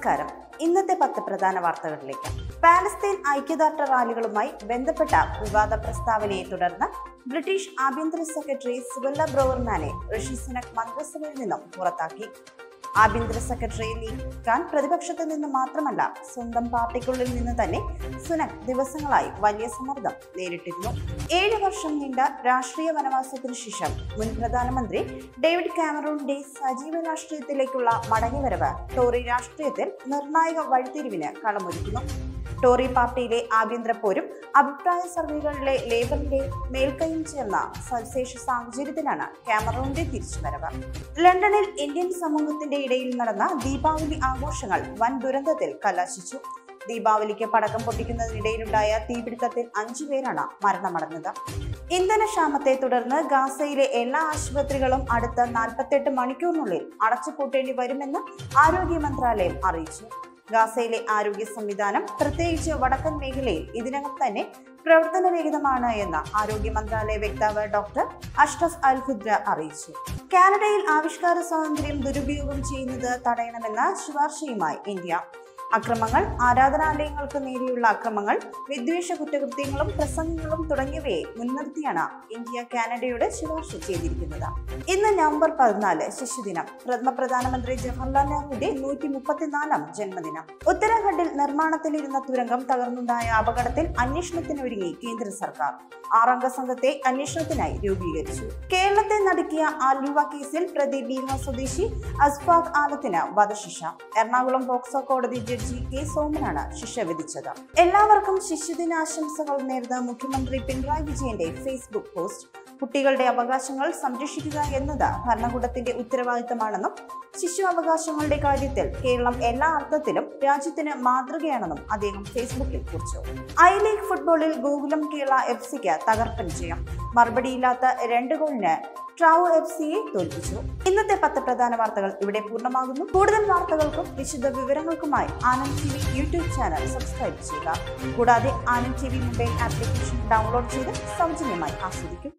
നമസ്കാരം ഇന്നത്തെ പത്ത് പ്രധാന വാർത്തകളിലേക്ക് പാലസ്തീൻ ഐക്യദാർഢ്യ റാലികളുമായി ബന്ധപ്പെട്ട വിവാദ പ്രസ്താവനയെ തുടർന്ന് ബ്രിട്ടീഷ് ആഭ്യന്തര സെക്രട്ടറി സുബല്ല ബ്രോവർമാനെ ഋഷി സുനക് മന്ത്രിസഭയിൽ നിന്നും പുറത്താക്കി ആഭ്യന്തര സെക്രട്ടറിയെ നീക്കാൻ പ്രതിപക്ഷത്തു നിന്ന് മാത്രമല്ല സ്വന്തം പാർട്ടിക്കുള്ളിൽ നിന്ന് തന്നെ സുനക് ദിവസങ്ങളായി വലിയ സമ്മർദ്ദം നേരിട്ടിരുന്നു ഏഴ് വർഷം നീണ്ട രാഷ്ട്രീയ വനവാസത്തിനു ശേഷം മുൻ പ്രധാനമന്ത്രി ഡേവിഡ് കാമറൂണിന്റെ സജീവ രാഷ്ട്രീയത്തിലേക്കുള്ള മടങ്ങിവരവ് ടോറി രാഷ്ട്രീയത്തിൽ നിർണായക വഴിത്തിരിവിന് കളമൊരുക്കുന്നു ടോറി പാർട്ടിയിലെ ആഭ്യന്തര പോരും അഭിപ്രായ സർവേകളിലെ ലേബറിന്റെ മേൽക്കൈയും ചേർന്ന സവിശേഷ സാഹചര്യത്തിലാണ് കാമറൂണിന്റെ തിരിച്ചുവരവ് ലണ്ടനിൽ ഇന്ത്യൻ സമൂഹത്തിന്റെ ഇടയിൽ നടന്ന ദീപാവലി ആഘോഷങ്ങൾ വൻ ദുരന്തത്തിൽ കലാശിച്ചു ദീപാവലിക്ക് പടക്കം പൊട്ടിക്കുന്നതിനിടയിലുണ്ടായ തീപിടുത്തത്തിൽ അഞ്ചു പേരാണ് മരണമടഞ്ഞത് ഇന്ധനക്ഷാമത്തെ തുടർന്ന് ഗാസയിലെ എല്ലാ ആശുപത്രികളും അടുത്ത നാൽപ്പത്തെട്ട് മണിക്കൂറിനുള്ളിൽ അടച്ചുപൂട്ടേണ്ടി വരുമെന്ന് ആരോഗ്യ മന്ത്രാലയം അറിയിച്ചു ഗാസയിലെ ആരോഗ്യ സംവിധാനം പ്രത്യേകിച്ച് വടക്കൻ മേഖലയിൽ ഇതിനകം തന്നെ പ്രവർത്തനരഹിതമാണ് എന്ന് ആരോഗ്യ മന്ത്രാലയ വക്താവ് ഡോക്ടർ അഷ്റഫ് അൽ ഖുദ്ര അറിയിച്ചു കാനഡയിൽ ആവിഷ്കാര സ്വാതന്ത്ര്യം ദുരുപയോഗം ചെയ്യുന്നത് തടയണമെന്ന ശുപാർശയുമായി ഇന്ത്യ അക്രമങ്ങൾ ആരാധനാലയങ്ങൾക്ക് നേരെയുള്ള അക്രമങ്ങൾ വിദ്വേഷ കുറ്റകൃത്യങ്ങളും പ്രസംഗങ്ങളും തുടങ്ങിയവയെ മുൻനിർത്തിയാണ് ഇന്ത്യ കാനഡയോട് ശുപാർശ ചെയ്തിരിക്കുന്നത് ഇന്ന് നവംബർ പതിനാല് ശിശുദിനം പ്രഥമ പ്രധാനമന്ത്രി ജവഹർലാൽ നെഹ്റുവിന്റെ നൂറ്റി മുപ്പത്തിനാലാം ജന്മദിനം ഉത്തരാഖണ്ഡിൽ നിർമ്മാണത്തിലിരുന്ന തുരങ്കം തകർന്നുണ്ടായ അപകടത്തിൽ അന്വേഷണത്തിനൊരുങ്ങി കേന്ദ്ര സർക്കാർ ആറംഗ സംഘത്തെ അന്വേഷണത്തിനായി രൂപീകരിച്ചു കേരളത്തെ നടുക്കിയ ആലുവ കേസിൽ പ്രതി ബീഹാർ സ്വദേശി അസ്ഫാഖ് ആലത്തിന് വധശിക്ഷ എറണാകുളം പോക്സോ കോടതി ജഡ്ജി കെ സോമനാണ് ശിക്ഷ വിധിച്ചത് എല്ലാവർക്കും ശിശുദിനാശംസകൾ നേർന്ന് മുഖ്യമന്ത്രി പിണറായി വിജയന്റെ ഫേസ്ബുക്ക് പോസ്റ്റ് കുട്ടികളുടെ അവകാശങ്ങൾ സംരക്ഷിക്കുക എന്നത് ഭരണകൂടത്തിന്റെ ഉത്തരവാദിത്തമാണെന്നും ശിശു അവകാശങ്ങളുടെ കാര്യത്തിൽ കേരളം എല്ലാ അർത്ഥത്തിലും രാജ്യത്തിന് മാതൃകയാണെന്നും അദ്ദേഹം ഫേസ്ബുക്കിൽ കുറിച്ചു ഐ ലീഗ് ഫുട്ബോളിൽ ഗോകുലം കേരള എഫ് സിക്ക് തകർപ്പൻ ജയം മറുപടിയില്ലാത്ത രണ്ട് ഗോളിന് ട്രാവോ എഫ് സിയെ തോൽപ്പിച്ചു ഇന്നത്തെ പത്ത് പ്രധാന വാർത്തകൾ ഇവിടെ പൂർണ്ണമാകുന്നു കൂടുതൽ വാർത്തകൾക്കും വിശദ വിവരങ്ങൾക്കുമായി Anand TV YouTube channel subscribe ചെയ്യുക കൂടാതെ Anand TV mobile application download ചെയ്ത് സൗജന്യമായി ആസ്വദിക്കും